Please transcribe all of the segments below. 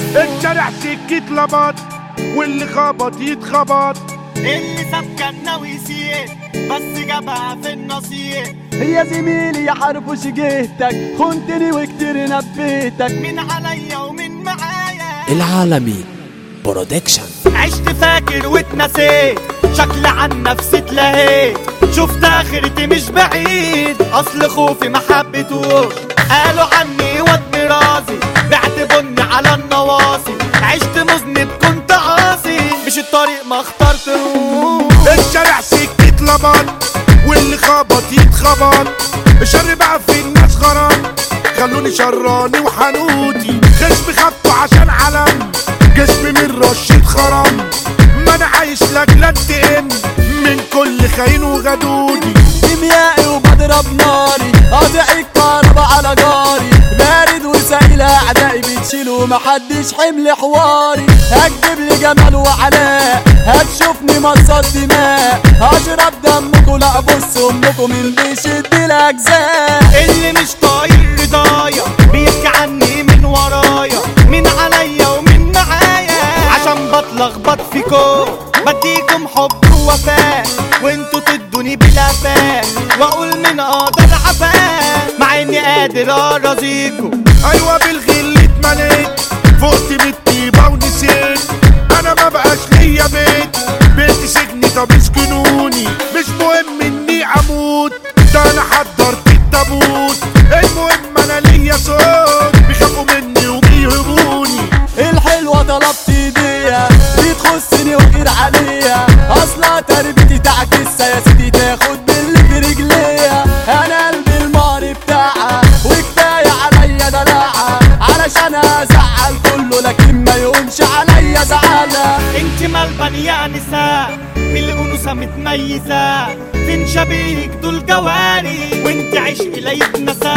الشارع سكة لبط واللي خبط يتخبط اللي ساب كان ناوي يسيء بس جابها في النصيب يا زميلي يا حرف جهتك خنتني وكتير نبيتك من عليا ومن معايا العالمي برودكشن عشت فاكر واتنسيت شكل عن نفسي اتلهيت شفت اخرتي مش بعيد اصل خوفي ما حبيتوش قالوا عني واد مرازي بعت بني على النواصي عشت مذنب كنت عاصي مش الطريق ما اخترتهوش الشارع سكة لبط واللي خبط يتخبط الشر بقى في الناس غرام خلوني شراني وحنوتي خصمي خبطه عشان علم جسمي من رشة خرم ما انا عايش لاجل انتقم من كل خاين وغدودي كيميائي وبضرب ناري قاطع الكهرباء على جاري بارد وسائل اعدائي بتشيلوا محدش حمل حواري هتجيب لي جمال وعلاء هتشوفني مصاد دماء هشرب دمكوا لا بص امكم من بيشد الاجزاء اللي مش طايق رضايا بيحكي عني من ورايا من عليا ومن معايا عشان بتلخبط فيكم بديكم حب ووفاء وانتوا تدوني بلا فاء واقول من قادر عفاء مع اني قادر ارازيكم ايوه بالغل اتمليت فقت بالطيبه ونسيت انا ما بقاش ليا بيت بيت سجني طب اسكنوني مش مهم اني اموت ده انا حضرت التابوت المهم انا ليا صوت بيخافوا مني وبيهبوني الحلوة طلبت ايديها دي تخصني وغير عليها اصلا تربيتي تعكس يا سيدي تاخد باللي في رجليها انا قلبي المار بتاعها وكفاية عليا دلعها علشان ازعل كله لكن ما يقومش عليا زعلها انت ملبن يا نساء من الانوثه متميزه فين شبيك دول جواري وانت عشق لا يتنسى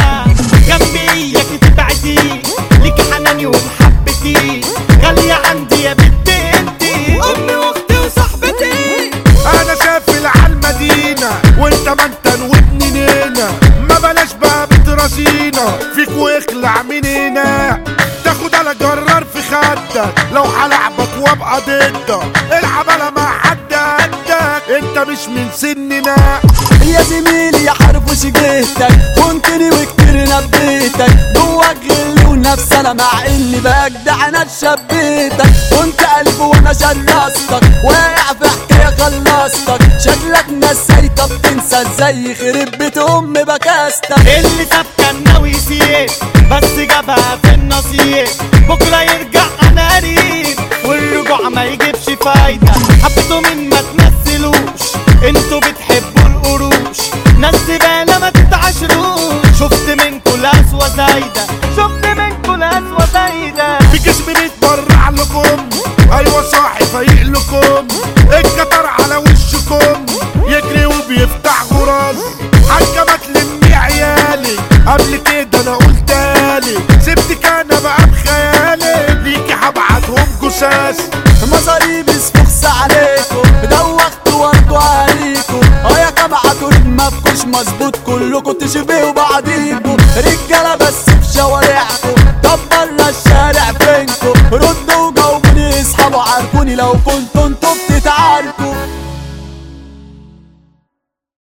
جنبي اياك تبعدي ليك حناني ومحبتي غاليه عندي يا بنت انتي امي واختي وصاحبتي انا سافل على المدينة وانت ما انت وابني نينا ما بلاش بقى بتراسينا فيك واخلع من هنا تاخد على جرار في خدك لو هلعبك وابقى ضدك العب انا مع حد قدك انت مش من سننا يا زميلي يا حرف جهتك كنتني وكتير نبيتك جواك غل ونفس انا مع اني بجدع انا شبيتك كنت قلب وانا شرستك واقع في حكايه خلصتك شكلك نسيت بتنسى ازاي يخرب بيت ام بكاستك اللي ساب كان ناوي يسيب بس جابها في النصيب بكره يرجع انا قريب والرجوع ما يجيبش فايده حبيتوا من ما تمثلوش انتوا بتحبوا القروش ناس زباله ما تتعاشروش شفت منكوا القسوه زايده شفت منكوا القسوه زايده في جسمي بيتبرع لكم ايوه صاحي فايق لكم الكتر على وشكم يجري وبيفتح غراز حاجة ما تلمي عيالي قبل كده انا قلتالي سبتك انا بقى بخيالي ليكي هبعتهم جثاث مصاريب اسفخس عليكم دوختوا وردوا عليكم اه يا جماعة ما بكوش مظبوط كلكم تشبهوا بعضيكم رجالة بس في شوارعكم طب برا الشارع فينكم ردوا وجاوبوني اصحابوا عارفوني لو كنت